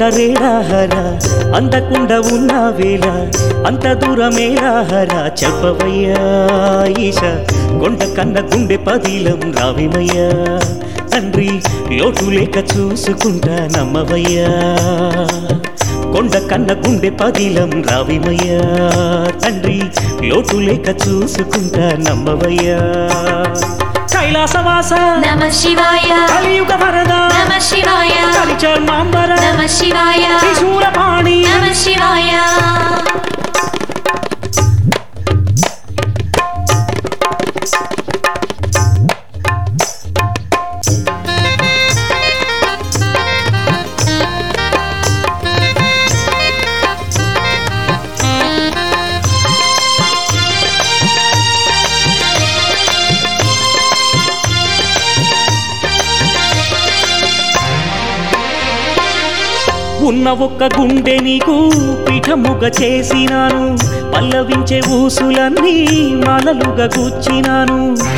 రేడాహర అందకుండా ఉన్న వేళ అంత దూరమేరాహర చెప్పవయ్యా ఈశ కొండ కన్న గుండె పదిలం రావిమయ్యా తండ్రి లోటు లేక చూసుకుంటా నమ్మవయ్యా కొండ కన్న గుండె పదిలం రావిమయ్యా తండ్రి లోటు లేక చూసుకుంటా నమ్మవయ్యా కైలాసవాస నమ శివాయ కలియుగ వరద నమ శివాయ కలిచర్మాంబర నమ శివాయ త్రిశూలపాణి నమ శివాయ ఉన్న ఒక్క గుండె నీకు పీఠముగ చేసినాను పల్లవించే ఊసులన్నీ మాలలుగా కూర్చినాను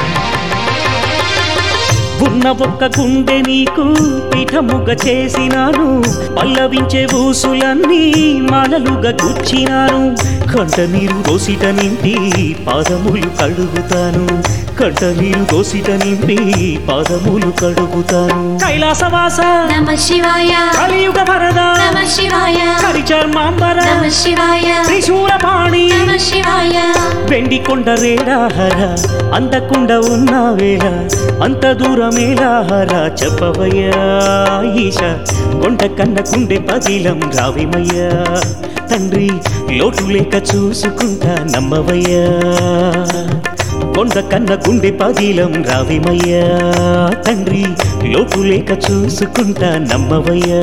ఉన్న ఒక్క గుండె నీకు పీఠముగ చేసినాను పల్లవించే ఊసులన్నీ మాలలుగా గుచ్చినాను కంట నీరు దోసిట నింపి పాదములు కడుగుతాను కంట నీరు దోసిట నింపి పాదములు కడుగుతాను కైలాసవాస నమ శివాయ కలియుగ వరద నమ శివాయ కరిచర్మాంబర నమ శివాయ త్రిశూలపాణి నమ శివాయ వెండి కొండ రేడాహర అందకుండ ఉన్న వేళ అంత దూరమేలాహర చెప్పవయ్యా ఈశ కొండ కన్న గుండె పదిలం రావిమయ్యా తండ్రి లోటు లేక చూసుకుంటా నమ్మవయ్యా కొండ కన్న గుండె పదిలం రావిమయ్యా తండ్రి లోటు లేక చూసుకుంటా నమ్మవయ్యా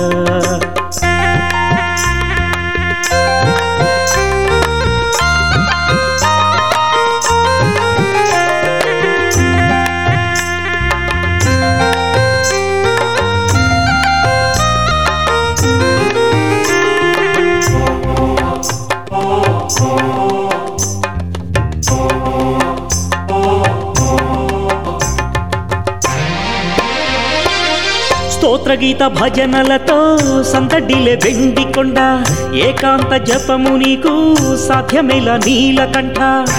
స్తోత్రగీత భజనలతో సందడిలే వెండికొండ ఏకాంత జపము నీకు సాధ్యమేల నీలకంఠ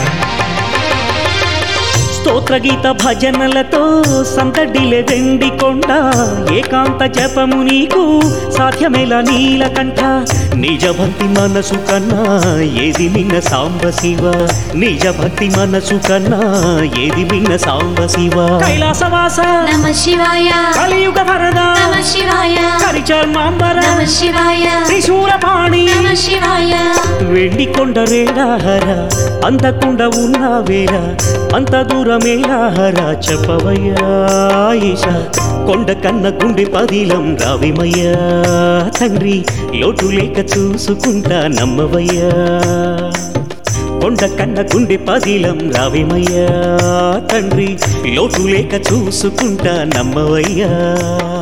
స్తోత్రగీత భజనలతో సందడిలే వెండికొండ ఏకాంత జపము నీకు సాధ్యమేల నీలకంఠ నిజ భక్తి మనసు కన్నా ఏది మిన్న సాంబ శివ నిజ భక్తి మనసు కన్నా ఏది మిన్న సాంబ శివ కైలాసవాస నమ శివాయ కలియుగ వరద నమ శివాయ కరిచర్మాంబర నమ శివాయ త్రిశూలపాణి నమ శివాయ వెండి కొండ రేడాహర అందకుండ ఉన్న వేళ అంత దూరమేలాహర చెప్పవయ్యా ఈశ కొండ కన్న గుండె పదిలం రావిమయ్యా తండ్రి లోటు లేక చూసుకుంటా నమ్మవయ్యా కొండ కన్న గుండె పదిలం రావిమయ్యా తండ్రి లోటు లేక చూసుకుంటా నమ్మవయ్యా